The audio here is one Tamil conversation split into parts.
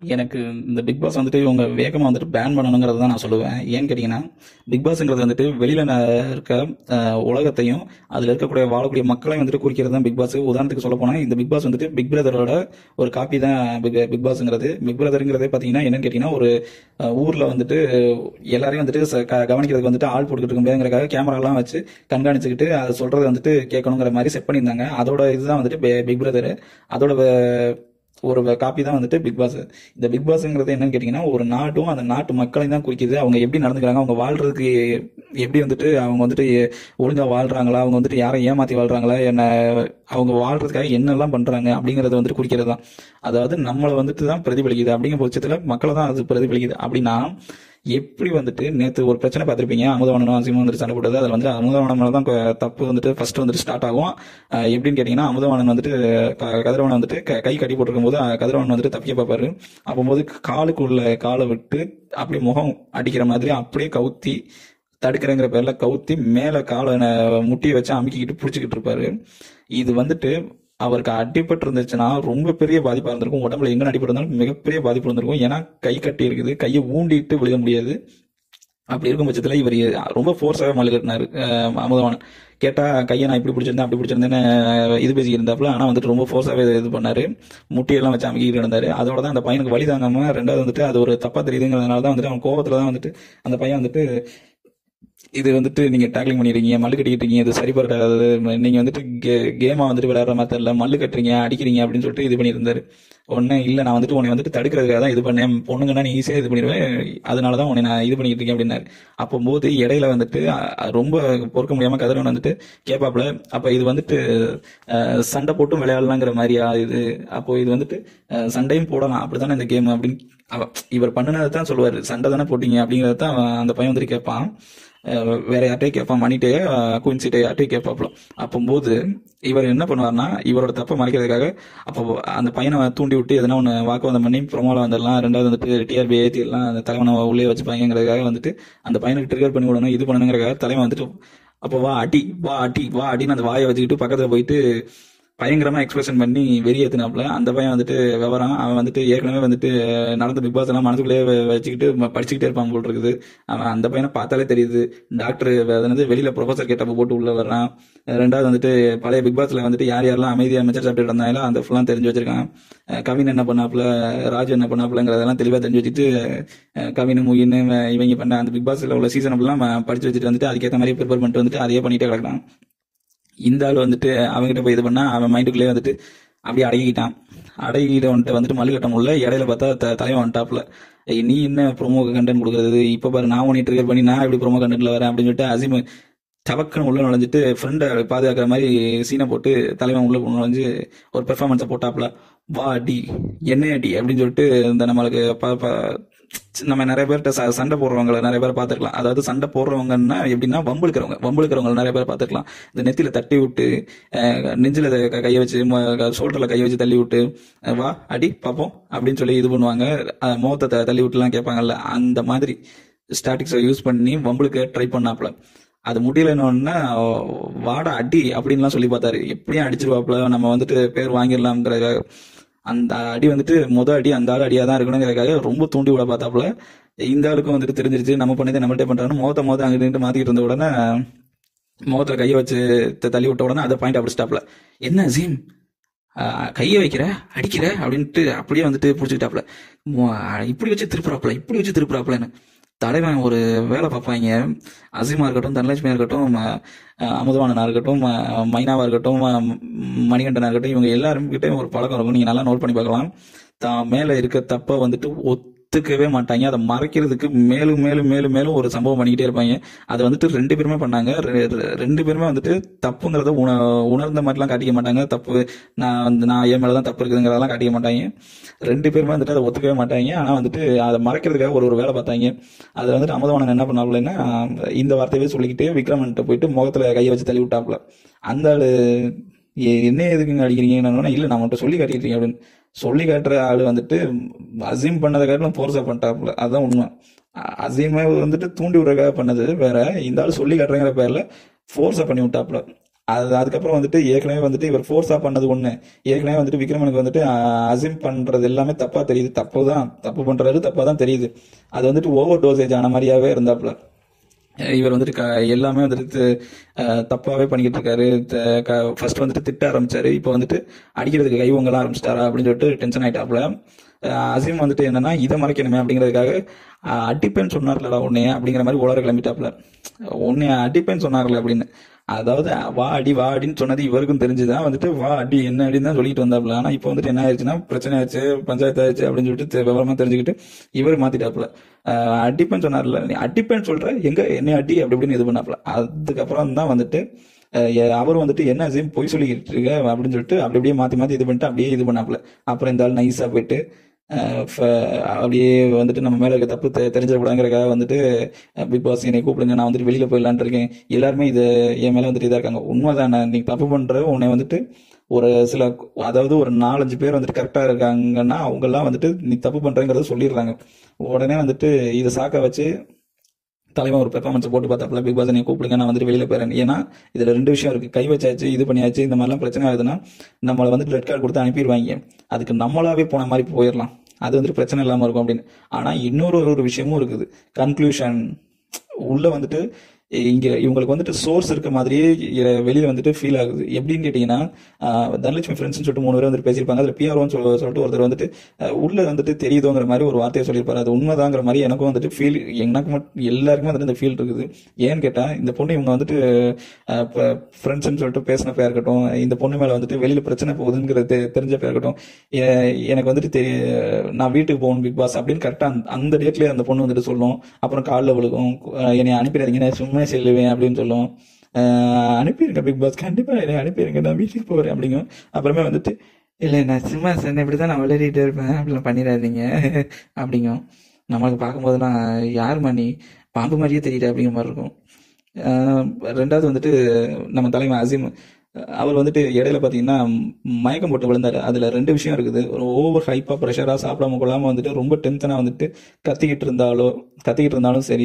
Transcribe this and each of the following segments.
எனக்கு இந்த பிக் பாஸ் வந்துட்டு இவங்க வேகமாக வந்துட்டு பேன் பண்ணணுங்கிறது தான் நான் சொல்லுவேன் ஏன்னு கேட்டிங்கன்னா பிக் பாஸ்ங்கிறது வந்துட்டு வெளியில் இருக்க அஹ், உலகத்தையும் அதில் இருக்கக்கூடிய வாழக்கூடிய மக்களையும் வந்துட்டு குறிக்கிறது தான் பிக் பாஸ் உதாரணத்துக்கு சொல்ல போனால் இந்த பிக் பாஸ் வந்துட்டு பிக் பிரதரோட ஒரு காப்பி தான் பிக் பிக் பாஸ்ங்கிறது பிக் பிரதருங்கிறதே பார்த்தீங்கன்னா என்னன்னு கேட்டிங்கன்னா ஒரு அஹ், ஊர்ல வந்துட்டு எல்லாரையும் வந்துட்டு ச- க- கவனிக்கிறதுக்கு வந்துட்டு ஆள் போட்டுக்கிட்டு இருக்க முடியாதுங்கிறக்காக கேமராலாம் வச்சு கண்காணிச்சுக்கிட்டு அதை சொல்றதை வந்துட்டு கேட்கணுங்கிற மாதிரி செட் பண்ணியிருந்தாங்க அதோட இதுதான் வந்துட்டு பி- பிக் பிரதர் அதோட வ- ஒரு காப்பி தான் வந்துட்டு பிக் பாஸ் இந்த பிக் பாஸ்ங்கிறது என்னன்னு கேட்டிங்கன்னா ஒரு நாட்டும் அந்த நாட்டு மக்களையும் தான் குறிக்குது அவங்க எப்படி நடந்துக்கிறாங்க அவங்க வாழ்றதுக்கு எப்படி வந்துட்டு அவங்க வந்துட்டு ஒழுங்கா வாழ்றாங்களா அவங்க வந்துட்டு யாரை ஏமாத்தி வாழ்றாங்களா என்ன அவங்க வாழ்றதுக்காக என்னெல்லாம் பண்றாங்க அப்படிங்கறத வந்துட்டு குறிக்கிறது தான் அதாவது நம்மளை வந்துட்டு தான் பிரதிபலிக்குது அப்படிங்கிற பட்சத்துல மக்களை தான் அது பிரதிபலிக்குது அப்படின்னா எப்படி வந்துட்டு நேத்து ஒரு பிரச்சனை பார்த்திருப்பீங்க அமுதவனனும் அசிமும் வந்துட்டு சண்டை போட்டது அதில் வந்து அமுதவனம் மேல தான் கொ- தப்பு வந்துட்டு ஃபர்ஸ்ட் வந்துட்டு ஸ்டார்ட் ஆகும் அஹ் எப்படின்னு கேட்டீங்கன்னா அமுதவனன் வந்துட்டு க- கதிரவன் வந்துட்டு க- கை கட்டி போட்டிருக்கும் போது அஹ் கதிரவன் வந்துட்டு தப்பிக்க பார்ப்பாரு அப்போது காலுக்குள்ள காலை விட்டு அப்படியே முகம் அடிக்கிற மாதிரி அப்படியே கவுத்தி தடுக்கிறேங்கிற பேர்ல கவுத்தி மேல காலை ந- முட்டியை வச்சு அமுக்கிக்கிட்டு பிடிச்சிக்கிட்டு இருப்பாரு இது வந்துட்டு அவருக்கு அடிபட்டு இருந்துச்சுன்னா ரொம்ப பெரிய பாதிப்பா இருந்திருக்கும் உடம்புல எங்க அடிபட்டு இருந்தாலும் மிகப்பெரிய பாதிப்பு இருந்திருக்கும் ஏன்னா கை கட்டி இருக்குது கையை ஊண்டிட்டு விழுக முடியாது அப்படி இருக்கும் பட்சத்துல இவர் ரொம்ப ஃபோர்ஸாவே மல்லு கட்டினாரு அஹ் அமுதவாணன் கேட்டா கையை நான் இப்படி பிடிச்சிருந்தேன் அப்படி பிடிச்சிருந்தேன்னு அஹ் இது பேசி இருந்தாப்புல ஆனா வந்துட்டு ரொம்ப ஃபோர்ஸாவே இது பண்ணாரு முட்டியெல்லாம் வச்சு அமைக்கிட்டு இருந்தாரு அதோட தான் அந்த பையனுக்கு வழி தாங்காம ரெண்டாவது வந்துட்டு அது ஒரு தப்பா தெரியுதுங்கிறதுனால தான் வந்துட்டு அவன் கோவத்துல தான் வந்துட்டு அந்த பையன் வந்துட்டு இது வந்துட்டு நீங்க டேக்லிங் பண்ணிடுறீங்க மல்லு கட்டிக்கிட்டு இருக்கீங்க இது சரி படாது நீங்க வந்துட்டு கேமா வந்துட்டு விளையாடுற மாதிரி தெரியல மல்லு கட்டுறீங்க அடிக்கிறீங்க அப்படின்னு சொல்லிட்டு இது பண்ணியிருந்தாரு உடனே இல்ல நான் வந்துட்டு உன்னை வந்துட்டு தடுக்கிறதுக்காக தான் இது பண்ணேன் பொண்ணுங்கன்னா நீ ஈஸியா இது பண்ணிடுவேன் அதனால தான் உன்னை நான் இது பண்ணிக்கிட்டு இருக்கேன் அப்படின்னாரு அப்போது இடையில வந்துட்டு அஹ், ரொம்ப பொறுக்க முடியாம கதிரவன் வந்துட்டு கேப்பாப்ல அப்ப இது வந்துட்டு அஹ், சண்டை போட்டும் விளையாடலாங்கிற மாதிரியா இது அப்போ இது வந்துட்டு அஹ், சண்டையும் போடலாம் அப்படித்தானே இந்த கேம் அப்படின்னு அவ- இவர் பண்ணுனதை தான் சொல்லுவாரு சண்டை தானே போட்டீங்க அப்படிங்கறத தான் அவன் அந்த பையன் வந்துட்டு கேட்பான் அஹ் வேற யார்ட்டையும் கேட்பான் மணிட்டே குயின்சிட்டே யார்ட்டையும் கேட்பாப்ல அப்போது இவர் என்ன பண்ணுவார்னா இவரோட தப்பை மறைக்கிறதுக்காக அப்போ அந்த பையனை தூண்டி விட்டு எதனா ஒன்று வாக்குவாதம் பண்ணி ப்ரொமோல வந்துடலாம் ரெண்டாவது வந்துட்டு டிஆர்பி ஏற்றிடலாம் அந்த தலைவனை உள்ளே வச்சுப்பாங்கிறதுக்காக வந்துட்டு அந்த பையனுக்கு ட்ரிகர் பண்ணி விடணும் இது பண்ணணுங்கிறதுக்காக தலைவன் வந்துட்டு அப்போ வா அடி வா அடி வா அடின்னு அந்த வாயை வச்சுக்கிட்டு பக்கத்துல போயிட்டு பயங்கரமா எக்ஸ்பிரஷன் பண்ணி வெறியேத்தினாப்ல அந்த பையன் வந்துட்டு விவரம் அவன் வந்துட்டு ஏற்கனவே வந்துட்டு நடந்த பிக் பாஸ் எல்லாம் மனசுக்குள்ளேயே வ- வச்சுக்கிட்டு ம- படிச்சுக்கிட்டே இருப்பான் போல் இருக்குது அவன் அந்த பையனை பார்த்தாலே தெரியுது டாக்டர் வந்து வெளியில ப்ரொஃபசர் கேட்டப்ப போட்டு உள்ள வர்றான் ரெண்டாவது வந்துட்டு பழைய பிக் பாஸ்ல வந்துட்டு யார் யாரெல்லாம் அமைதியா மெச்சர் சாப்பிட்டு இருந்தாங்களோ அந்த ஃபுல்லாம் தெரிஞ்சு வச்சிருக்கான் அஹ் கவின் என்ன பண்ணாப்புல ராஜு என்ன பண்ணாப்புலங்கிறதெல்லாம் தெளிவா தெரிஞ்சு வச்சுட்டு அஹ் கவின் முகின் இவங்க பண்ண அந்த பிக் பாஸ்ல உள்ள சீசன் எல்லாம் படிச்சு வச்சுட்டு வந்துட்டு அதுக்கேற்ற மாதிரி ப்ரிப்பேர் பண்ணிட்டு வந்துட்டு அதையே பண்ணிட்டே கிடக்குறான் இந்த ஆள் வந்துட்டு அவன்கிட்ட போய் இது பண்ணா அவன் மைண்டுக்குள்ளே வந்துட்டு அப்படியே அடங்கிக்கிட்டான் அடங்கிட்டு வந்துட்டு வந்துட்டு மல்லுக்கட்ட முடியல இடையில பார்த்தா த- தலைவன் வந்துட்டாப்ல ஏய், நீ என்ன ப்ரோமோ கண்டென்ட் கொடுக்குறது இப்ப பாரு நான் உன்னை ட்ரிகர் பண்ணி நான் எப்படி ப்ரோமோ கண்டென்ட்ல வரேன் அப்படின்னு சொல்லிட்டு அசிம் டபக்குன்னு உள்ள நுழைஞ்சிட்டு ஃப்ரெண்டை பாதுகாக்கிற மாதிரி சீனை போட்டு தலைவன் உள்ள நுழைஞ்சு ஒரு பெர்ஃபார்மன்ஸை போட்டாப்ல வா அடி என்ன அடி அப்படின்னு சொல்லிட்டு இந்த நம்மளுக்கு ப- ப- நம்ம நிறைய பேர்கிட்ட ச- சண்டை போடுறவங்கள நிறைய பேர் பார்த்துருக்கலாம் அதாவது சண்டை போடுறவங்கன்னா எப்படின்னா வம்புழுக்கிறவங்க வம்புழுக்கிறவங்க நிறைய பேர் பார்த்துருக்கலாம் இந்த நெத்தியில தட்டி விட்டு அஹ், நெஞ்சில க- கையை வச்சு ஷோல்டர்ல கையை வச்சு தள்ளி விட்டு அஹ், வா அடி பார்ப்போம் அப்படின்னு சொல்லி இது பண்ணுவாங்க அஹ், முகத்தை த- தள்ளி விட்டுலாம் கேட்பாங்கல்ல அந்த மாதிரி ஸ்டாட்டிக்ஸை யூஸ் பண்ணி வம்புளுக்கு ட்ரை பண்ணாப்ல அது முடியலன்னா வாடா அடி அப்படின்லாம் சொல்லி பார்த்தாரு எப்படியும் அடிச்சிருவாப்ல நம்ம வந்துட்டு பேர் வாங்கிடலாம்ங்கிறதுக்காக அந்த அடி வந்துட்டு முத அடி அந்த ஆள் அடியா தான் இருக்கணுங்கிறதுக்காக ரொம்ப தூண்டி விட பார்த்தாப்புல இந்த ஆளுக்கும் வந்துட்டு தெரிஞ்சிருச்சு நம்ம பண்ணதை நம்மள்ட்ட பண்றான்னு மோத்த மோத்த அங்கிட்டு இங்கிட்டு மாத்திக்கிட்டு இருந்த உடனே முகத்துல கையை வச்சு த- தள்ளி விட்ட உடனே அதை பாயிண்ட் அடிச்சிட்டாப்ல என்ன ஜீம் கையை வைக்கிற அடிக்கிற அப்படின்ட்டு அப்படியே வந்துட்டு பிடிச்சிக்கிட்டாப்ல மு- இப்படி வச்சு திருப்புறாப்ல இப்படி வச்சு திருப்புறாப்லன்னு தலைவன் ஒரு வேலை பார்ப்பாங்க அசீமா இருக்கட்டும் தனலட்சுமியா இருக்கட்டும் அஹ், அஹ், அமுதவாணனா இருக்கட்டும் அஹ், மைனாவா இருக்கட்டும் அஹ், மணிகண்டனா இருக்கட்டும் இவங்க எல்லாரும் கிட்டயும் ஒரு பழக்கம் இருக்கும் நீங்க நல்லா நோட் பண்ணி பார்க்கலாம் தான் மேல இருக்க தப்ப வந்துட்டு ஒத்துக்கவே மாட்டாங்க அதை மறைக்கிறதுக்கு மேலும் மேலும் மேலும் மேலும் ஒரு சம்பவம் பண்ணிக்கிட்டே இருப்பாங்க அதை வந்துட்டு ரெண்டு பேருமே பண்ணாங்க ரெ- ரெ- ரெண்டு பேருமே வந்துட்டு தப்புங்கிறத உண உணர்ந்த மாதிரிலாம் காட்டிக்க மாட்டாங்க தப்பு நான் வந்து நான் என் மேலதான் தப்பு இருக்குதுங்கிறதெல்லாம் காட்டிக்க மாட்டாங்க ரெண்டு பேருமே வந்துட்டு அதை ஒத்துக்கவே மாட்டாங்க ஆனா வந்துட்டு அதை மறைக்கிறதுக்காக ஒரு ஒரு வேலை பார்த்தாங்க அதை வந்துட்டு அமுதவாணன் என்ன பண்ணாப்புலன்னா இந்த வார்த்தையவே சொல்லிக்கிட்டு விக்ரமன்ட்ட போயிட்டு முகத்துல கையை வச்சு தள்ளி விட்டாப்புல அந்த ஆளு "ஏ- என்ன எதுக்குங்க அடிக்கிறீங்க இல்ல நான் உன்கிட்ட சொல்லி காட்டிட்டு இருக்கேன் அப்படின்னு சொல்லி காட்டுற ஆளு வந்துட்டு அசீம் பண்ணதை காட்டிலும் போர்ஸா பண்ணிட்டாப்புல அதுதான் உண்மை அ- அசீமை வந்துட்டு தூண்டி விடுறதுக்காக பண்ணது வேற இந்த ஆள் சொல்லி காட்டுறங்கிற பேர்ல ஃபோர்ஸா பண்ணி விட்டாப்புல அது அதுக்கப்புறம் வந்துட்டு ஏற்கனவே வந்துட்டு இவர் ஃபோர்ஸா பண்ணது ஒண்ணு ஏற்கனவே வந்துட்டு விக்ரமனுக்கு வந்துட்டு அசிம் பண்றது எல்லாமே தப்பா தெரியுது தப்பு தான் தப்பு பண்றாரு தப்பா தான் தெரியுது அது வந்துட்டு ஓவர் டோசேஜ் ஆன மாதிரியாவே இருந்தாப்புல இவர் வந்துட்டு க- எல்லாமே வந்துட்டு அஹ், தப்பாவே பண்ணிக்கிட்டு இருக்காரு ஃபர்ஸ்ட் வந்துட்டு திட்ட ஆரம்பிச்சாரு இப்போ வந்துட்டு அடிக்கிறதுக்கு கை உங்கலாம் ஆரம்பிச்சிட்டாரா அப்படின்னு சொல்லிட்டு டென்ஷன் ஆயிட்டாப்புல அஹ், அசீம் வந்துட்டு என்னன்னா இதை மறைக்கணுமே அப்படிங்கிறதுக்காக அஹ், அடிப்பேன்னு சொன்னார்லடா உன்னைய அப்படிங்கிற மாதிரி உலர கிளம்பிட்டாப்புல உன்னைய அடிப்பேன்னு சொன்னார்ல அப்படின்னு அதாவது வா அடி வா அடின்னு சொன்னது இவருக்கும் தெரிஞ்சுதான் வந்துட்டு வா அடி என்ன அடின்னு தான் சொல்லிட்டு வந்தாப்புல ஆனா இப்போ வந்துட்டு என்ன ஆயிடுச்சுன்னா பிரச்சனை ஆயிடுச்சு பஞ்சாயத்து ஆயிடுச்சு அப்படின்னு சொல்லிட்டு தெ- விவரமா தெரிஞ்சுக்கிட்டு இவர் மாத்திட்டாப்புல ஆஹ் அடிப்பேன்னு சொன்னார்ல நீ அடிப்பேன்னு சொல்ற எங்க என்ன அடி அப்படி இப்படின்னு இது பண்ணாப்புல அதுக்கப்புறம் தான் வந்துட்டு அஹ் எ- அவர் வந்துட்டு என்ன செய்யும் பொய் சொல்லிக்கிட்டு இருக்க அப்படின்னு சொல்லிட்டு அப்படி அப்படியே மாத்தி மாத்தி இது பண்ணிட்டு அப்படியே இது பண்ணாப்புல அப்புறம் இந்த ஆள் நைஸா போயிட்டு அஹ் ஃப- அப்படியே வந்துட்டு நம்ம மேல இருக்க தப்பு தெ- தெரிஞ்சிடக்கூடாங்கிறக்காக வந்துட்டு பிக் பாஸ் என்னை கூப்பிடுங்க நான் வந்துட்டு வெளியில போயிடலான்ட்டு இருக்கேன் எல்லாருமே இது என் மேல வந்துட்டு இதா இருக்காங்க உண்மைதானே நீ தப்பு பண்ற உன்னை வந்துட்டு ஒரு சில அதாவது ஒரு நாலஞ்சு பேர் வந்துட்டு கரெக்டா இருக்காங்கன்னா அவங்க எல்லாம் வந்துட்டு நீ தப்பு பண்றேங்கிறத சொல்லிடுறாங்க உடனே வந்துட்டு இதை சாக்க வச்சு தலைவன் ஒரு பெர்ஃபார்மன்ஸ் போட்டு பார்த்தாப்புல பிக் பாஸ் நீ கூப்பிடுங்க நான் வந்துட்டு வெளியில போறேன் ஏன்னா இதுல ரெண்டு விஷயம் இருக்கு கை வச்சாச்சு இது பண்ணியாச்சு இந்த மாதிரிலாம் பிரச்சனை ஆகுதுன்னா நம்மளை வந்துட்டு ரெட் கார்டு கொடுத்து அனுப்பிடுவாங்க அதுக்கு நம்மளாவே போன மாதிரி போயிடலாம் அது வந்துட்டு பிரச்சனை இல்லாம இருக்கும் அப்படின்னு ஆனா இன்னொரு ஒரு ஒரு விஷயமும் இருக்குது கன்க்ளூஷன் உள்ள வந்துட்டு இங்க இவங்களுக்கு வந்துட்டு சோர்ஸ் இருக்க மாதிரியே இ- வெளியில வந்துட்டு ஃபீல் ஆகுது எப்படின்னு கேட்டீங்கன்னா ஆஹ், தனலட்சுமி ஃப்ரெண்ட்ஸ் சொல்லிட்டு மூணு பேர் வந்துட்டு பேசியிருப்பாங்க அதுல பிஆர்ஓன்னு சொல்ல சொல்லிட்டு ஒருத்தர் வந்துட்டு அஹ், உள்ள வந்துட்டு தெரியுதோங்கிற மாதிரி ஒரு வார்த்தையை சொல்லியிருப்பாரு அது உண்மைதாங்கிற மாதிரி எனக்கும் வந்துட்டு ஃபீல் எனக்கு மட்டும் எல்லாருக்குமே வந்துட்டு இந்த ஃபீல் இருக்குது ஏன்னு கேட்டா இந்த பொண்ணு இவங்க வந்துட்டு ஃப்ரெண்ட்ஸ்னு சொல்லிட்டு பேசின பேர் இருக்கட்டும் இந்த பொண்ணு மேல வந்துட்டு வெளியில பிரச்சனை போகுதுங்கிறது தெ- தெரிஞ்ச பேர் இருக்கட்டும் எ- எனக்கு வந்துட்டு தெரிய நான் வீட்டுக்கு போகணும் பிக் பாஸ் அப்படின்னு கரெக்டா அந்த டேட்லயே அந்த பொண்ணு வந்துட்டு சொல்லும் அப்புறம் காலில் விழுகும் அஹ், என்னை அனுப்பிடாதீங்க நான் சும்மா செல்லுவேன் அப்படின்னு சொல்லும் அஹ், அனுப்பிடுங்க பிக் பாஸ் கண்டிப்பா என்னை அனுப்பிடுங்க நான் வீட்டுக்கு போறேன் அப்படிங்கும் அப்புறமே வந்துட்டு இல்லை நான் சும்மா சொன்ன இப்படி தான் நான் விளையாடிட்டு இருப்பேன் அப்படிலாம் பண்ணிடாதீங்க அப்படிங்கும் நம்மளுக்கு பார்க்கும்போதெல்லாம் யார் மணி பாம்பு மாதிரியே தெரியல அப்படிங்கிற மாதிரி இருக்கும் ஆஹ் ரெண்டாவது வந்துட்டு நம்ம தலைவன் அசீம் அவர் வந்துட்டு இடையில பார்த்தீங்கன்னா மயக்கம் போட்டு விழுந்தாரு அதுல ரெண்டு விஷயம் இருக்குது ஒரு ஓவர் ஹைப்பா ப்ரெஷரா சாப்பிடாம கொள்ளாம வந்துட்டு ரொம்ப டென்ஷனா வந்துட்டு கத்திக்கிட்டு இருந்தாலோ கத்திக்கிட்டு இருந்தாலும் சரி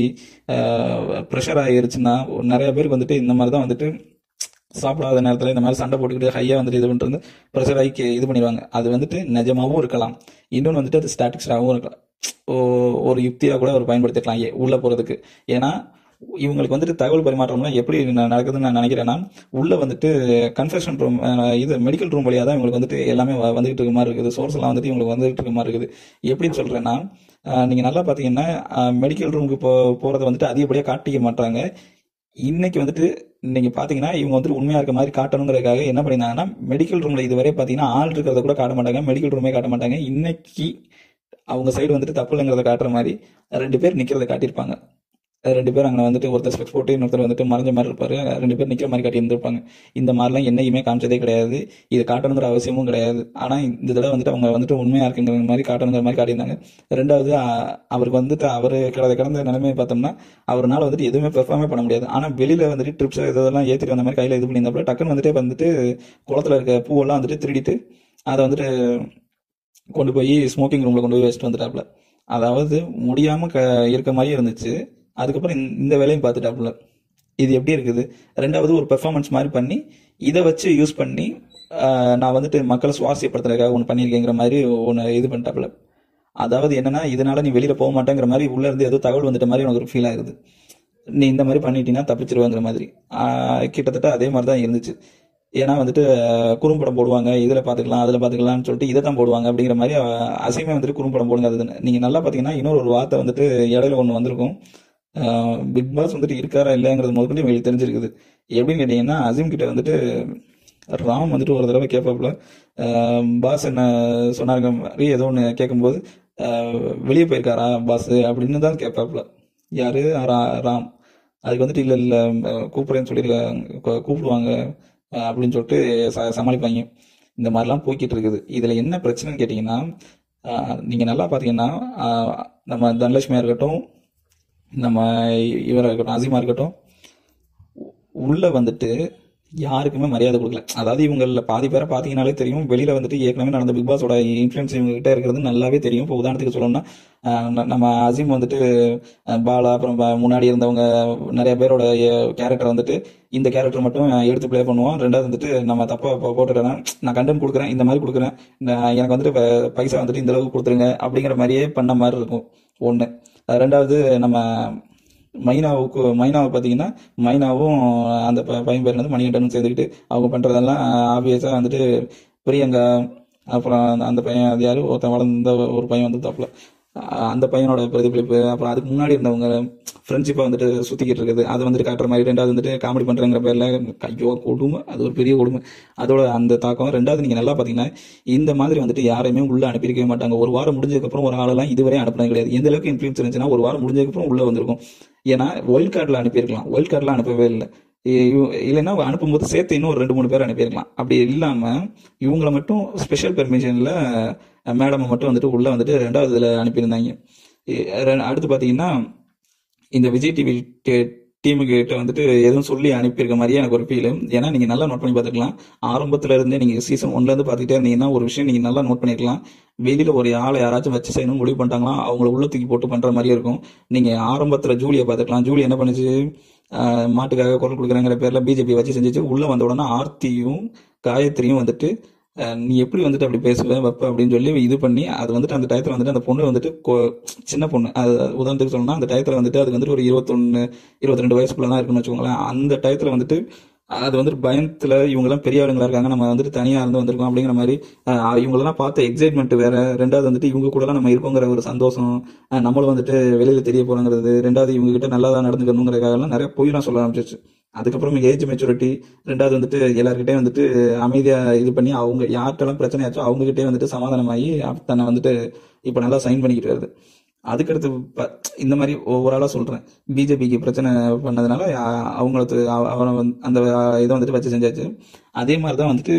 ப்ரெஷர் ஆயிருச்சுன்னா நிறைய பேருக்கு வந்துட்டு இந்த மாதிரி தான் வந்துட்டு சாப்பிடாத நேரத்துல இந்த மாதிரி சண்டை போட்டுக்கிட்டு ஹையா வந்துட்டு இது பண்ணிட்டு ப்ரெஷர் ஆகி கே- இது பண்ணிடுவாங்க அது வந்துட்டு நிஜமாவும் இருக்கலாம் இன்னொன்று வந்துட்டு அது ஸ்டாட்டிக்ஸாகவும் இருக்கலாம் ஓ- ஒரு யுக்தியா கூட அவர் பயன்படுத்திக்கலாம் ஏ- உள்ள போறதுக்கு ஏன்னா இவங்களுக்கு வந்துட்டு தகவல் பரிமாற்றம்லாம் எப்படி ந- நடக்குதுன்னு நான் நினைக்கிறேன்னா உள்ள வந்துட்டு கன்ஃபெஷன் ரூம் இது மெடிக்கல் ரூம் வழியா தான் இவங்களுக்கு வந்துட்டு எல்லாமே வ- வந்துகிட்டு இருக்க மாதிரி இருக்குது சோர்ஸ் எல்லாம் வந்துட்டு இவங்களுக்கு வந்துகிட்டு இருக்க மாதிரி இருக்குது எப்படின்னு சொல்றேன்னா அஹ், நீங்க நல்லா பாத்தீங்கன்னா மெடிக்கல் ரூமுக்கு போ போறதை வந்துட்டு அதிகப்படியா காட்டிக்க மாட்டாங்க இன்னைக்கு வந்துட்டு நீங்க பாத்தீங்கன்னா இவங்க வந்துட்டு உண்மையா இருக்க மாதிரி காட்டணுங்கிறதுக்காக என்ன பண்ணிருந்தாங்கன்னா மெடிக்கல் ரூம்ல இதுவரை பாத்தீங்கன்னா ஆள் இருக்கிறத கூட காட்ட மாட்டாங்க மெடிக்கல் ரூமே காட்ட மாட்டாங்க இன்னைக்கு அவங்க சைடு வந்துட்டு தப்பு இல்லைங்கிறத காட்டுற மாதிரி ரெண்டு பேர் நிக்கிறத காட்டியிருப்பாங்க ரெண்டு பேர் அங்க வந்துட்டு ஒருத்தர் ஸ்பெக்ஸ் போட்டு இன்னொருத்தர் வந்துட்டு மறைஞ்ச மாதிரி இருப்பாரு ரெண்டு பேர் நிக்கிற மாதிரி காட்டி இருந்திருப்பாங்க இந்த மாதிரிலாம் என்னைக்குமே காமிச்சதே கிடையாது இது காட்டணுங்கிற அவசியமும் கிடையாது ஆனா இந்த தடவை வந்துட்டு அவங்க வந்துட்டு உண்மையா இருக்குங்கிற மாதிரி காட்டணுங்கிற மாதிரி காட்டியிருந்தாங்க ரெண்டாவது அ- அவருக்கு வந்துட்டு அவர் கிடந்த கிடந்த நிலைமையை பார்த்தோம்னா அவரால் வந்துட்டு எதுவுமே பெர்ஃபார்மே பண்ண முடியாது ஆனா வெளியில வந்துட்டு ட்ரிப்ஸ் இதெல்லாம் ஏத்திட்டு வந்த மாதிரி கையில இது பண்ணியிருந்தப்பல டக்குன்னு வந்துட்டு வந்துட்டு குளத்துல இருக்க பூவெல்லாம் வந்துட்டு திருடிட்டு அதை வந்துட்டு கொண்டு போய் ஸ்மோக்கிங் ரூம்ல கொண்டு போய் வச்சுட்டு வந்துட்டாப்ல அதாவது முடியாம க இருக்க மாதிரி இருந்துச்சு அதுக்கப்புறம் இந்த- இந்த வேலையும் பார்த்துட்டாப்புல இது எப்படி இருக்குது ரெண்டாவது ஒரு பெர்ஃபார்மன்ஸ் மாதிரி பண்ணி இதை வச்சு யூஸ் பண்ணி ஆஹ், நான் வந்துட்டு மக்களை சுவாரஸ்யப்படுத்துறதுக்காக ஒன்று பண்ணியிருக்கேங்கிற மாதிரி ஒன்று இது பண்ணிட்டாப்புல அதாவது என்னன்னா இதனால நீ வெளியில போக மாட்டேங்கிற மாதிரி உள்ள இருந்து ஏதோ தகவல் வந்துட்ட மாதிரி எனக்கு ஒரு ஃபீல் ஆகுது நீ இந்த மாதிரி பண்ணிட்டீங்கன்னா தப்பிச்சிருவாங்கிற மாதிரி ஆஹ், கிட்டத்தட்ட அதே மாதிரி தான் இருந்துச்சு ஏன்னா வந்துட்டு ஆஹ், குறும்படம் போடுவாங்க இதுல பாத்துக்கலாம் அதுல பாத்துக்கலாம்னு சொல்லிட்டு இதை தான் போடுவாங்க அப்படிங்கிற மாதிரி ஆஹ், அசைமே வந்துட்டு குறும்படம் போடுங்க அதுன்னு நீங்க நல்லா பாத்தீங்கன்னா இன்னொரு ஒரு வார்த்தை வந்துட்டு இடையில ஒன்று வந்திருக்கும் பிக் பாஸ் வந்துட்டு இருக்காரா இல்லைங்கிறது முதல்ல எங்களுக்கு தெரிஞ்சிருக்குது எப்படின்னு கேட்டீங்கன்னா அசீம் கிட்ட வந்துட்டு ராம் வந்துட்டு ஒரு தடவை கேட்பாப்புல பாஸ் என்ன சொன்னாங்க மாதிரி ஏதோ ஒன்று கேட்கும்போது வெளியே போயிருக்காரா பாஸ் அப்படின்னு தான் கேட்பாப்புல யாரு ரா- ராம் அதுக்கு வந்துட்டு இல்லை இல்லை கூப்பிடுறேன்னு சொல்லியிருக்காங்க கூ- கூப்பிடுவாங்க அஹ் அப்படின்னு சொல்லிட்டு ச- சமாளிப்பாங்க இந்த மாதிரிலாம் போய்கிட்டு இருக்குது இதுல என்ன பிரச்சனைன்னு கேட்டிங்கன்னா அஹ் நீங்க நல்லா பாத்தீங்கன்னா அஹ் நம்ம தனலட்சுமியா இருக்கட்டும் நம்ம இவராக இருக்கட்டும் அசீமா இருக்கட்டும் உள்ள வந்துட்டு யாருக்குமே மரியாதை கொடுக்கல அதாவது இவங்கள பாதி பேரை பார்த்தீங்கனாலே தெரியும் வெளியில வந்துட்டு ஏற்கனவே நடந்த பிக் பாஸோட இன்ஃப்ளூயன்ஸ் இவங்க கிட்ட இருக்கிறது நல்லாவே தெரியும் இப்போ உதாரணத்துக்கு சொல்லணும்னா அஹ் ந- நம்ம அசீம் வந்துட்டு அஹ் பாலா அப்புறம் ப- முன்னாடி இருந்தவங்க நிறைய பேரோட கேரக்டர் வந்துட்டு இந்த கேரக்டர் மட்டும் எடுத்து ப்ளே பண்ணுவோம் ரெண்டாவது வந்துட்டு நம்ம தப்பா போ- போட்டுட்டேன்னா நான் கண்டென்ட் கொடுக்குறேன் இந்த மாதிரி கொடுக்குறேன் நான் எனக்கு வந்துட்டு ப- பைசா வந்துட்டு இந்த அளவுக்கு கொடுத்துருங்க அப்படிங்கிற மாதிரியே பண்ண மாதிரி இருக்கும் ஒன்று ரெண்டாவது நம்ம மைனாவுக்கு மைனாவை பார்த்தீங்கன்னா மைனாவும் அந்த ப- பையன் பேர் வந்து மணிகண்டனும் சேர்ந்துக்கிட்டு அவங்க பண்ணுறதெல்லாம் ஆப்வியஸாக வந்துட்டு பிரியங்கா அப்புறம் அந்த- அந்த பையன் அது யாரு ஒருத்தன் வளர்ந்த ஒரு பையன் வந்து தப்பில் அந்த பையனோட பிரதிபலிப்பு அப்புறம் அதுக்கு முன்னாடி இருந்தவங்க ஃப்ரெண்ட்ஷிப்பை வந்துட்டு சுற்றிக்கிட்டு இருக்குது அது வந்துட்டு காட்டுற மாதிரி ரெண்டாவது வந்துட்டு காமெடி பண்ணுறங்கிற பேரில் ஐயோ கொடுமை அது ஒரு பெரிய கொடுமை அதோட அந்த தாக்கம் ரெண்டாவது நீங்கள் நல்லா பார்த்தீங்கன்னா இந்த மாதிரி வந்துட்டு யாரையுமே உள்ள அனுப்பியிருக்கவே மாட்டாங்க ஒரு வாரம் முடிஞ்சதுக்கப்புறம் ஒரு ஆளெல்லாம் இதுவரை அனுப்பினது கிடையாது எந்த அளவுக்கு இன்ஃப்ளூயன்ஸ் இருந்துச்சுன்னா ஒரு வாரம் முடிஞ்சதுக்கப்புறம் உள்ள வந்திருக்கும் ஏன்னா ஒயில்ட் கார்டில் அனுப்பியிருக்கலாம் ஒயில்ட் கார்டில் அனுப்பவே இல்லை இ- இல்லைன்னா அனுப்பும்போது சேர்த்து இன்னும் ஒரு ரெண்டு மூணு பேர் அனுப்பியிருக்கலாம் அப்படி இல்லாமல் இவங்கள மட்டும் ஸ்பெஷல் பெர்மிஷனில் மேடமை மட்டும் வந்துட்டு உள்ளே வந்துட்டு ரெண்டாவது இதில் அனுப்பியிருந்தாங்க இ- ரெ- அடுத்து பார்த்தீங்கன்னா இந்த விஜய் டிவி டீமுக்கு கிட்ட வந்துட்டு எதுவும் சொல்லி அனுப்பியிருக்க மாதிரியே எனக்கு ஒரு ஃபீல் ஏன்னா நீங்கள் நல்லா நோட் பண்ணி பார்த்துக்கலாம் ஆரம்பத்துல இருந்தே நீங்கள் சீசன் ஒன்லேருந்து பார்த்துக்கிட்டே இருந்தீங்கன்னா ஒரு விஷயம் நீங்கள் நல்லா நோட் பண்ணிருக்கலாம் வெளியில ஒரு ஆளை யாராச்சும் வச்சு செய்யணும் முடிவு பண்ணிட்டாங்களா அவங்கள உள்ள தூக்கி போட்டு பண்ற மாதிரியே இருக்கும் நீங்க ஆரம்பத்துல ஜூலியை பார்த்துக்கலாம் ஜூலி என்ன பண்ணுச்சு ஆஹ் மாட்டுக்காக குரல் கொடுக்குறேங்கிற பேர்ல பிஜேபி வச்சு செஞ்சுச்சு உள்ள வந்த உடனே ஆர்த்தியும் காயத்ரியும் வந்துட்டு ஆஹ் நீ எப்படி வந்துட்டு அப்படி பேசுவ வைப்ப அப்படின்னு சொல்லி இது பண்ணி அது வந்துட்டு அந்த டயத்துல வந்துட்டு அந்த பொண்ணு வந்துட்டு கொ- சின்ன பொண்ணு அது உதாரணத்துக்கு சொல்லணும்னா அந்த டயத்துல வந்துட்டு அதுக்கு வந்துட்டு ஒரு இருபத்தொன்னு இருபத்தி ரெண்டு வயசுக்குள்ள தான் இருக்குன்னு வச்சுக்கோங்களேன் அந்த டயத்துல வந்துட்டு அது வந்துட்டு பயத்துல இவங்கெல்லாம் பெரிய ஆளுங்களா இருக்காங்க நம்ம வந்துட்டு தனியா இருந்து வந்திருக்கோம் அப்படிங்கிற மாதிரி ஆஹ் இவங்களெல்லாம் பார்த்த எக்ஸைட்மெண்ட் வேற ரெண்டாவது வந்துட்டு இவங்க கூட நம்ம இருக்கோங்கிற ஒரு சந்தோஷம் ஆஹ் நம்மளும் வந்துட்டு வெளியில தெரிய போறோங்கிறது ரெண்டாவது இவங்க கிட்ட நல்லா தான் நடந்துக்கணுங்கிறதுக்காக எல்லாம் நிறைய பொய்லாம் சொல்ல ஆரம்பிச்சிருச்சு அதுக்கப்புறம் ஏஜ் மெச்சூரிட்டி ரெண்டாவது வந்துட்டு எல்லாருக்கிட்டையும் வந்துட்டு அமைதியா இது பண்ணி அவங்க யார்கிட்டலாம் பிரச்சனையாச்சோ அவங்க கிட்டே வந்துட்டு சமாதானமாகி தன்னை வந்துட்டு இப்போ நல்லா சைன் பண்ணிக்கிட்டு வருது அதுக்கடுத்து ப- இந்த மாதிரி ஓவராலாக சொல்றேன் பிஜேபிக்கு பிரச்சனை பண்ணதுனால அ- அவங்களுக்கு அவ- அவனை வந்து- அந்த இதை வந்துட்டு வச்சு செஞ்சாச்சு அதே மாதிரி தான் வந்துட்டு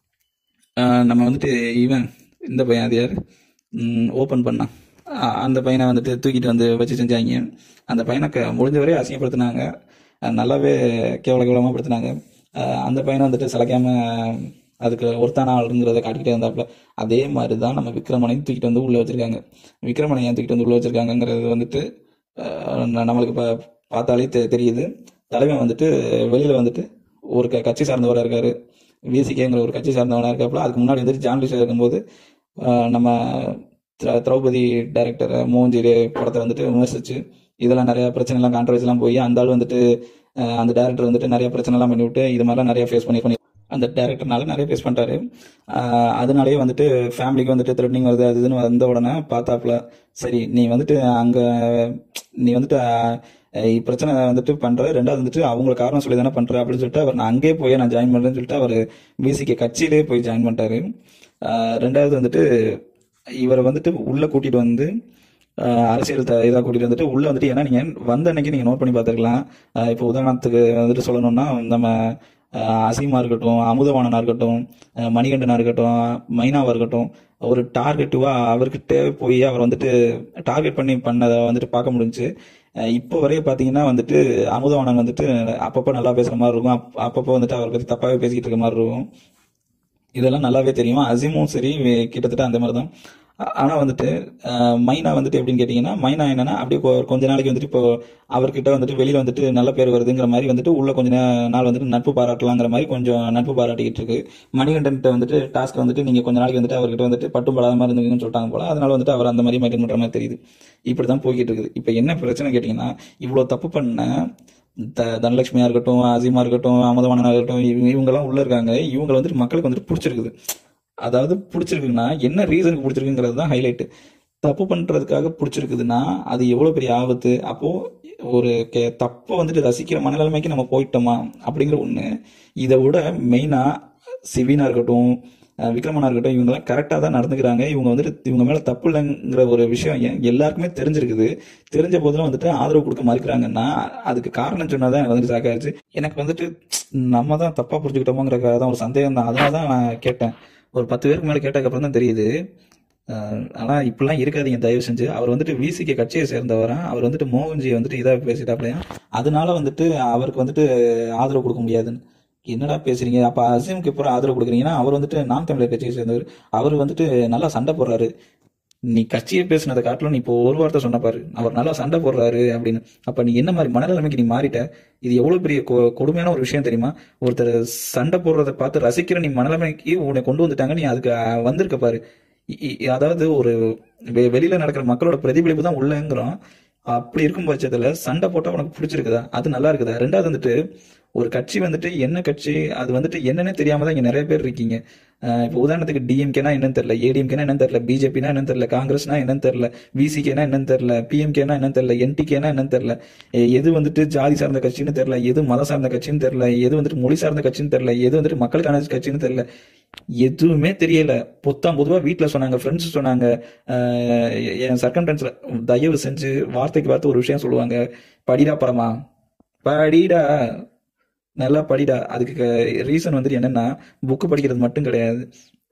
ஆஹ் நம்ம வந்துட்டு இவன் இந்த பையன் அது யார் ஓப்பன் பண்ணான் ஆஹ் அந்த பையனை வந்துட்டு தூக்கிட்டு வந்து வச்சு செஞ்சாங்க அந்த பையனை க- முடிஞ்ச வரை அசிங்கப்படுத்தினாங்க ஆஹ் நல்லாவே கேவல கேவலமாக படுத்தினாங்க ஆஹ் அந்த பையனை வந்துட்டு சளைக்காம அதுக்கு ஒருத்தான ஆளுங்கிறத காட்டிக்கிட்டே இருந்தாப்புல அதே மாதிரி தான் நம்ம விக்ரமனையும் தூக்கிட்டு வந்து உள்ளே வச்சிருக்காங்க விக்ரமனை ஏன் தூக்கிட்டு வந்து உள்ளே வச்சிருக்காங்கங்கிறது வந்துட்டு ஆஹ் ந- நம்மளுக்கு பா பார்த்தாலே தெ தெரியுது தலைவன் வந்துட்டு வெளியில் வந்துட்டு ஒரு க கட்சி சார்ந்தவராக இருக்காரு விசிகேங்கிற ஒரு கட்சி சார்ந்தவனாக இருக்காப்புல அதுக்கு முன்னாடி வந்துட்டு ஜான்லிஷா இருக்கும்போது ஆஹ் நம்ம திர- திரௌபதி டைரக்டர் மோகன்ஜி படத்தை வந்துட்டு விமர்சிச்சு இதெல்லாம் நிறைய பிரச்சனைலாம் கான்ட்ரவர்சிலாம் போய் அந்த ஆள் வந்துட்டு ஆஹ் அந்த டேரக்டர் வந்துட்டு நிறைய பிரச்சனைலாம் பண்ணி விட்டு இது மாதிரிலாம் நிறைய ஃபேஸ் பண்ணி பண்ணி அந்த டேரக்டர்னால நிறைய ஃபேஸ் பண்ணிட்டாரு ஆஹ் அதனாலேயே வந்துட்டு ஃபேமிலிக்கு வந்துட்டு த்ரெட்னிங் வருது அது இதுன்னு வந்த உடனே பார்த்தாப்புல சரி நீ வந்துட்டு அங்கே நீ வந்துட்டு ஆஹ் பிரச்சனை வந்துட்டு பண்ற ரெண்டாவது வந்துட்டு அவங்கள காரணம் சொல்லி தானே பண்ற அப்படின்னு சொல்லிட்டு அவர் நான் அங்கேயே போய் நான் ஜாயின் பண்றேன்னு சொல்லிட்டு அவர் பிசிகே கட்சியிலே போய் ஜாயின் பண்ணிட்டாரு ஆஹ் ரெண்டாவது வந்துட்டு இவரை வந்துட்டு உள்ள கூட்டிட்டு வந்து ஆஹ் அரசியல் த- இதா கூட்டிட்டு வந்துட்டு உள்ள வந்துட்டு ஏன்னா நீங்க வந்த அன்னைக்கு நீங்க நோட் பண்ணி பார்த்துருக்கலாம் இப்போ உதாரணத்துக்கு வந்துட்டு சொல்லணும்னா நம்ம ஆஹ் அசீமா இருக்கட்டும் அமுதவாணனா இருக்கட்டும் ஆஹ் மணிகண்டனா இருக்கட்டும் மைனாவா இருக்கட்டும் ஒரு டார்கெட்டுவா அவர்கிட்ட போய் அவர் வந்துட்டு டார்கெட் பண்ணி பண்ணதை வந்துட்டு பார்க்க முடிஞ்சுச்சு அஹ் இப்போ வரைய பாத்தீங்கன்னா வந்துட்டு அமுதவாணன் வந்துட்டு அப்பப்போ நல்லா பேசுற மாதிரி இருக்கும் அப்- அப்பப்போ வந்துட்டு அவரை பத்தி தப்பாவே பேசிக்கிட்டு இருக்க மாதிரி இருக்கும் இதெல்லாம் நல்லாவே தெரியும் அசிமும் சரி வே- கிட்டத்தட்ட அந்த மாதிரி தான் ஆ- ஆனா வந்துட்டு அஹ், மைனா வந்துட்டு எப்படின்னு கேட்டீங்கன்னா மைனா என்னன்னா அப்படியே கொ- கொஞ்ச நாளைக்கு வந்துட்டு இப்போ அவர்கிட்ட வந்துட்டு வெளியில வந்துட்டு நல்ல பேர் வருதுங்கிற மாதிரி வந்துட்டு உள்ள கொஞ்ச நா- நாள் வந்துட்டு நட்பு பாராட்டலாங்கிற மாதிரி கொஞ்சம் நட்பு பாராட்டிக்கிட்டு இருக்கு மணிகண்டன் வந்துட்டு டாஸ்க் வந்துட்டு நீங்க கொஞ்ச நாளைக்கு வந்துட்டு அவர்கிட்ட வந்துட்டு பட்டும் படாத மாதிரி இருந்தீங்கன்னு சொல்லிட்டாங்க போல அதனால வந்துட்டு அவர் அந்த மாதிரி மெயின்டைன் பண்ற மாதிரி தெரியுது இப்படிதான் போய்கிட்டு இருக்குது இப்போ என்ன பிரச்சனை கேட்டீங்கன்னா இவ்வளவு தப்பு பண்ண த- தனலட்சுமியா இருக்கட்டும் அசீமா இருக்கட்டும் அமுதவாணனா இருக்கட்டும் இவங்க இவங்கெல்லாம் உள்ள இருக்காங்க இவங்க வந்துட்டு மக்களுக்கு வந்துட்டு பிடிச்சிருக்குது அதாவது பிடிச்சிருக்குன்னா என்ன ரீசனுக்கு பிடிச்சிருக்குங்கிறது தான் ஹைலைட் தப்பு பண்றதுக்காக பிடிச்சிருக்குதுன்னா அது எவ்வளவு பெரிய ஆபத்து அப்போ ஒரு கே- தப்பை வந்துட்டு ரசிக்கிற மனநிலைமைக்கு நம்ம போயிட்டோமா அப்படிங்கிற ஒண்ணு இதை விட மெயினா சிவினா இருக்கட்டும் அஹ் விக்ரமனா இருக்கட்டும் இவங்கெல்லாம் கரெக்டாக தான் நடந்துக்கிறாங்க இவங்க வந்துட்டு இவங்க மேல தப்பு இல்லைங்கிற ஒரு விஷயம் எ- எல்லாருக்குமே தெரிஞ்சிருக்குது தெரிஞ்ச போதிலும் வந்துட்டு ஆதரவு கொடுக்க மறுக்கிறாங்கன்னா அதுக்கு காரணம் சொன்னாதான் எனக்கு வந்துட்டு சாக்காயிருச்சு எனக்கு வந்துட்டு நம்ம தான் தப்பா புரிஞ்சுக்கிட்டோமோங்கிறக்காக தான் ஒரு சந்தேகம் தான் அதனால தான் நான் கேட்டேன் ஒரு பத்து பேருக்கு மேல கேட்டதுக்கப்புறம் தான் தெரியுது அஹ் ஆனா இப்படிலாம் இருக்காதீங்க தயவு செஞ்சு அவர் வந்துட்டு விசிகே கட்சியை சேர்ந்தவரா அவர் வந்துட்டு மோகன்ஜி வந்துட்டு இதா பேசிட்டாப்லையா அதனால வந்துட்டு அவருக்கு வந்துட்டு ஆதரவு கொடுக்க முடியாதுன்னு என்னடா பேசுறீங்க அப்ப அசீமுக்கு இப்போ ஆதரவு கொடுக்குறீங்கன்னா அவர் வந்துட்டு நாம் தமிழர் கட்சியை சேர்ந்தவர் அவர் வந்துட்டு நல்லா சண்டை போடுறாரு நீ கட்சியை பேசுனதை காட்டிலும் நீ இப்போ ஒரு வார்த்தை சொன்ன பாரு அவர் நல்லா சண்டை போடுறாரு அப்படின்னு அப்ப நீ என்ன மாதிரி மனநிலைமைக்கு நீ மாறிட்ட இது எவ்வளவு பெரிய கொ- கொடுமையான ஒரு விஷயம் தெரியுமா ஒருத்தர் சண்டை போடுறதை பார்த்து ரசிக்கிற நீ மனநிலைமைக்கு உன்னை கொண்டு வந்துட்டாங்க நீ அதுக்கு அஹ், வந்திருக்க பாரு இ- இ- அதாவது ஒரு வெ- வெளியில நடக்கிற மக்களோட பிரதிபலிப்பு தான் உள்ளங்கிறோம் அப்படி இருக்கும் பட்சத்துல சண்டை போட்டா உனக்கு பிடிச்சிருக்குதா அது நல்லா இருக்குதா ரெண்டாவது வந்துட்டு ஒரு கட்சி வந்துட்டு என்ன கட்சி அது வந்துட்டு என்னன்னே தெரியாம தான் இங்க நிறைய பேர் இருக்கீங்க அஹ் இப்போ உதாரணத்துக்கு டிஎம்கேனா என்னன்னு தெரியல ஏடிஎம்கேனா என்னன்னு தெரியல பிஜேபினா என்னன்னு தெரியல காங்கிரஸ்னா என்னன்னு தெரியல விசிகேனா என்னன்னு தெரியல பிஎம்கேனா என்னன்னு தெரியல என்டிகேனா என்னன்னு தெரியல எ- எது வந்துட்டு ஜாதி சார்ந்த கட்சின்னு தெரியல எது மதம் சார்ந்த கட்சின்னு தெரியல எது வந்துட்டு மொழி சார்ந்த கட்சின்னு தெரியல எது வந்துட்டு மக்களுக்கான கட்சின்னு தெரியல எதுவுமே தெரியல பொத்தாம் பொதுவா வீட்ல சொன்னாங்க ஃப்ரெண்ட்ஸ் சொன்னாங்க அஹ் என் சர்க்கன்டென்ஸ்ல தயவு செஞ்சு வார்த்தைக்கு வார்த்தை ஒரு விஷயம் சொல்லுவாங்க படிடா பரமா படிடா நல்லா படிடா அதுக்கு ரீசன் வந்துட்டு என்னன்னா புக்கு படிக்கிறது மட்டும் கிடையாது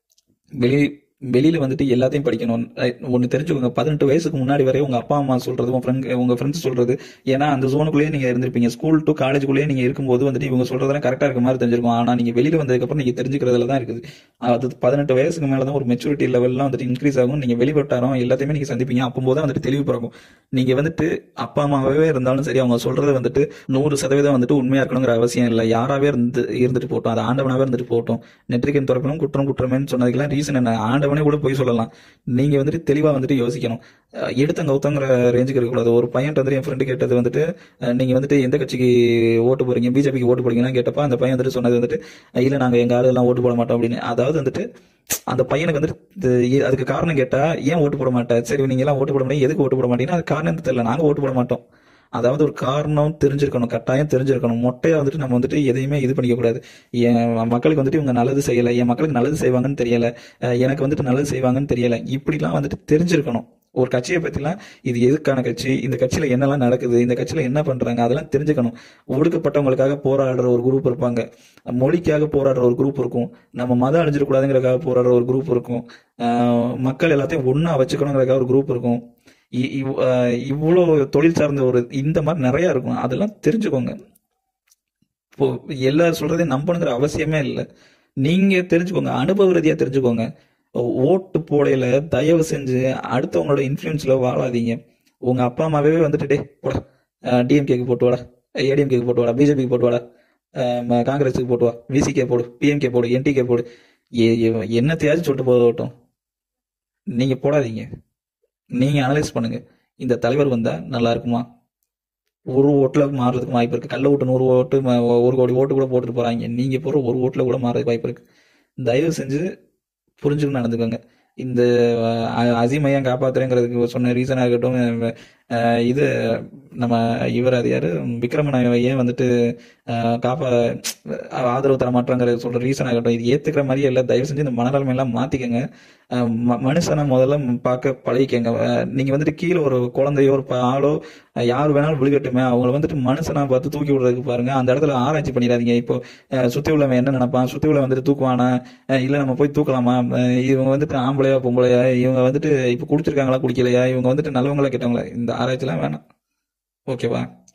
வெளி வெளியில வந்துட்டு எல்லாத்தையும் படிக்கணும் ஒன்று தெரிஞ்சுக்கோங்க பதினெட்டு வயசுக்கு முன்னாடி வரை உங்க அப்பா அம்மா சொல்றது உங்க ஃப்ரெண்ட் உங்க ஃப்ரெண்ட்ஸ் சொல்றது ஏன்னா அந்த ஜோனுக்குள்ளேயே நீங்க இருந்திருப்பீங்க ஸ்கூல் டு காலேஜுக்குள்ளேயே நீங்க இருக்கும்போது வந்துட்டு இவங்க சொல்றதெல்லாம் கரெக்டா இருக்க மாதிரி தெரிஞ்சிருக்கும் ஆனா நீங்க வெளியில வந்ததுக்கு அப்புறம் நீங்க தெரிஞ்சுக்கிறதுல தான் இருக்குது அது பதினெட்டு வயசுக்கு மேல தான் ஒரு மெச்சூரிட்டி லெவல்லாம் வந்துட்டு இன்க்ரீஸ் ஆகும் நீங்க வெளிவட்டாரம் எல்லாத்தையுமே நீங்க சந்திப்பீங்க அப்போது தான் வந்துட்டு தெளிவு பிறக்கும் நீங்க வந்துட்டு அப்பா அம்மாவே இருந்தாலும் சரி அவங்க சொல்றது வந்துட்டு நூறு சதவீதம் வந்துட்டு உண்மையா இருக்கணுங்கிற அவசியம் இல்லை யாராவே இருந்து இருந்துட்டு போட்டோம் அது ஆண்டவனாவே இருந்துட்டு போட்டோம் நெற்றிக்கன் துறப்பினும் குற்றம் குற்றமேன்னு சொன்னதுக்கெல்லாம் ரீசன் என்ன ஆண்டவனே கூட போய் சொல்லலாம் நீங்க வந்துட்டு தெளிவா வந்துட்டு யோசிக்கணும் அஹ் எடுத்த கௌத்தங்கிற ரேஞ்சுக்கு இருக்கக்கூடாது ஒரு பையன் வந்துட்டு என் ஃப்ரெண்டு கேட்டது வந்துட்டு அஹ் நீங்க வந்துட்டு எந்த கட்சிக்கு ஓட்டு போறீங்க பிஜேபிக்கு ஓட்டு போறீங்கன்னா கேட்டப்ப அந்த பையன் வந்துட்டு சொன்னது வந்துட்டு அஹ் இல்ல நாங்க எங்க ஆளு எல்லாம் ஓட்டு போட மாட்டோம் அப்படின்னு அதாவது வந்துட்டு அந்த பையனுக்கு வந்துட்டு இது- அதுக்கு காரணம் கேட்டா ஏன் ஓட்டு போட மாட்டேன் சரி நீங்க எல்லாம் ஓட்டு போட மாட்டீங்க எதுக்கு ஓட்டு போட மாட்டீங்கன்னா அது காரணம் தெரியல நாங்க ஓட்டு போட மாட்டோம் அதாவது ஒரு காரணம் தெரிஞ்சிருக்கணும் கட்டாயம் தெரிஞ்சிருக்கணும் மொட்டையா வந்துட்டு நம்ம வந்துட்டு எதையுமே இது பண்ணிக்க கூடாது என் மக்களுக்கு வந்துட்டு இவங்க நல்லது செய்யல என் மக்களுக்கு நல்லது செய்வாங்கன்னு தெரியல அஹ் எனக்கு வந்துட்டு நல்லது செய்வாங்கன்னு தெரியல இப்படிலாம் வந்துட்டு தெரிஞ்சிருக்கணும் ஒரு கட்சியை பத்திலாம் இது எதுக்கான கட்சி இந்த கட்சியில என்னெல்லாம் நடக்குது இந்த கட்சியில என்ன பண்றாங்க அதெல்லாம் தெரிஞ்சுக்கணும் ஒடுக்கப்பட்டவங்களுக்காக போராடுற ஒரு குரூப் இருப்பாங்க மொழிக்காக போராடுற ஒரு குரூப் இருக்கும் நம்ம மதம் அழிஞ்சிடக்கூடாதுங்கிறதுக்காக போராடுற ஒரு குரூப் இருக்கும் ஆஹ் மக்கள் எல்லாத்தையும் ஒண்ணா வச்சுக்கணுங்கிறதுக்காக ஒரு குரூப் இருக்கும் இ- இவ்- ஆஹ் இவ்வளோ தொழில் சார்ந்த ஒரு இந்த மாதிரி நிறைய இருக்கும் அதெல்லாம் தெரிஞ்சுக்கோங்க இப்போ எல்லாரும் சொல்றதையும் நம்பணுங்கிற அவசியமே இல்லை நீங்க தெரிஞ்சுக்கோங்க அனுபவ ரீதியா தெரிஞ்சுக்கோங்க ஓட்டு போடையில தயவு செஞ்சு அடுத்தவங்களோட இன்ஃப்ளூயன்ஸ்ல வாழாதீங்க உங்க அப்பா அம்மாவே வந்துட்டு டே போடா டிஎம்கேக்கு போட்டு வாடா ஏடிஎம்கேக்கு போட்டு வாடா பிஜேபிக்கு போட்டு வாடா அஹ் காங்கிரஸுக்கு போட்டு வா விசிகே போடு பிஎம்கே போடு என்டிகே போடு எ- எ- என்னத்தையாச்சும் சொல்லிட்டு போகட்டும் நீங்க போடாதீங்க நீங்க அனலைஸ் பண்ணுங்க இந்த தலைவர் வந்தா நல்லா இருக்குமா ஒரு ஓட்டுல மாறுறதுக்கு வாய்ப்பு இருக்கு கள்ள ஓட்டு நூறு ஓட்டு ம- ஒரு கோடி ஓட்டு கூட போட்டுட்டு போறாங்க நீங்க போற ஒரு ஓட்டுல கூட மாறதுக்கு வாய்ப்பு இருக்கு தயவு செஞ்சு புரிஞ்சுக்கணும் நடந்துக்கோங்க இந்த அஹ், அசீமையா காப்பாத்துறேங்கிறதுக்கு சொன்ன ரீசனா இருக்கட்டும் அஹ், இது நம்ம இவர் அது யாரு விக்ரமன் ஏன் வந்துட்டு அஹ், காப்பா ஆதரவு தர மாட்டாங்கிற சொல்ற ரீசன் ஆகட்டும் இது ஏத்துக்கிற மாதிரியே இல்லை தயவு செஞ்சு இந்த மனநிலைமை எல்லாம் மாத்திக்கங்க அஹ், ம- மனுஷனை முதல்ல பார்க்க பழகிக்கங்க அஹ், நீங்க வந்துட்டு கீழே ஒரு குழந்தையோ ஒரு ப- ஆளோ அஹ், யார் வேணாலும் விழுகட்டுமே அவங்கள வந்துட்டு மனுஷனா பார்த்து தூக்கி விடுறதுக்கு பாருங்க அந்த இடத்துல ஆராய்ச்சி பண்ணிடாதீங்க இப்போ அஹ், சுத்தி உள்ளவன் என்ன நினைப்பான் சுத்தி உள்ள வந்துட்டு தூக்குவானா அஹ், இல்ல நம்ம போய் தூக்கலாமா அஹ், இவங்க வந்துட்டு ஆம்பளையா பொம்பளையா இவங்க வந்துட்டு இப்ப குடிச்சிருக்காங்களா குடிக்கலையா இவங்க வந்துட்டு நல்லவங்களா கெட்டவங்களா இந்த ஆராய்ச்சிலாம் வேணாம் ஓகேவா